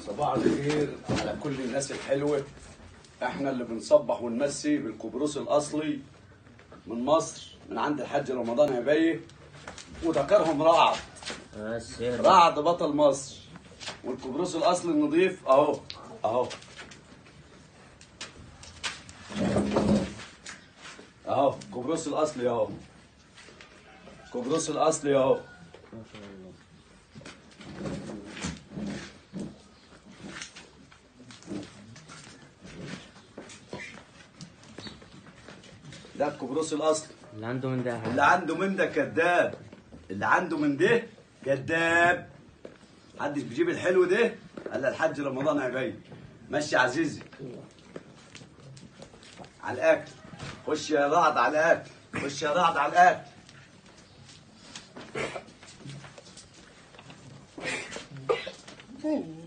صباح الخير على كل الناس الحلوة احنا اللي بنصبح ونمسي بالقبرص الاصلي من مصر من عند الحاج رمضان عباية وذكرهم رعد بس يلا رعد بطل مصر والقبرص الاصلي النظيف اهو اهو اهو قبرص الاصلي اهو قبرص الاصلي اهو ما شاء الله ده القبرص الاصلي اللي عنده من ده اللي عنده من ده كذاب اللي عنده من ده كذاب محدش بيجيب الحلو ده الا الحاج رمضان عباية ماشي يا عزيزي على الاكل خش يا رعد على الاكل خش يا رعد على الاكل Boom.